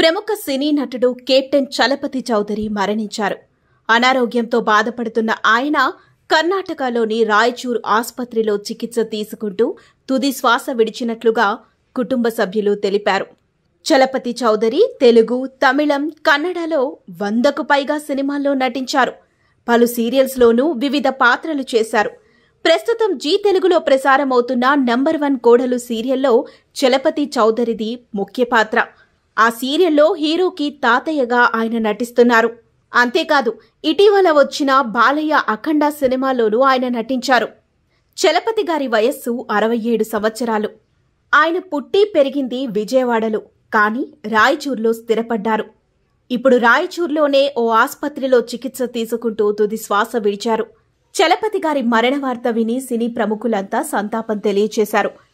ప్రముఖ సినీ నటుడు కెప్టెన్ చలపతి చౌదరి మరణించారు అనారోగ్యంతో బాధపడుతున్న ఆయన కర్ణాటకలోని రాయచూర్ ఆసుపత్రిలో చికిత్స తీసుకుంటూ తుది శ్వాస విడిచినట్లుగా కుటుంబ సభ్యులు తెలిపారు చలపతి చౌదరి తెలుగు తమిళం కన్నడలో వందకు పైగా సినిమాల్లో నటించారు పలు సీరియల్స్లోనూ వివిధ పాత్రలు చేశారు ప్రస్తుతం జీ తెలుగులో ప్రసారమవుతున్న నంబర్ వన్ కోడలు సీరియల్లో చలపతి చౌదరిది ముఖ్య పాత్ర ఆ సీరియల్లో హీరోకి తాతయ్యగా ఆయన నటిస్తున్నారు అంతేకాదు ఇటీవల వచ్చిన బాలయ్య అఖండ సినిమాలోనూ ఆయన నటించారు చలపతి గారి వయస్సు అరవై ఏడు సంవత్సరాలు ఆయన పుట్టి పెరిగింది విజయవాడలో కానీ రాయచూర్లో స్థిరపడ్డారు ఇప్పుడు రాయచూర్లోనే ఓ ఆస్పత్రిలో చికిత్స తీసుకుంటూ తుది శ్వాస విడిచారు చలపతి గారి మరణ వార్త విని సినీ ప్రముఖులంతా సంతాపం తెలియజేశారు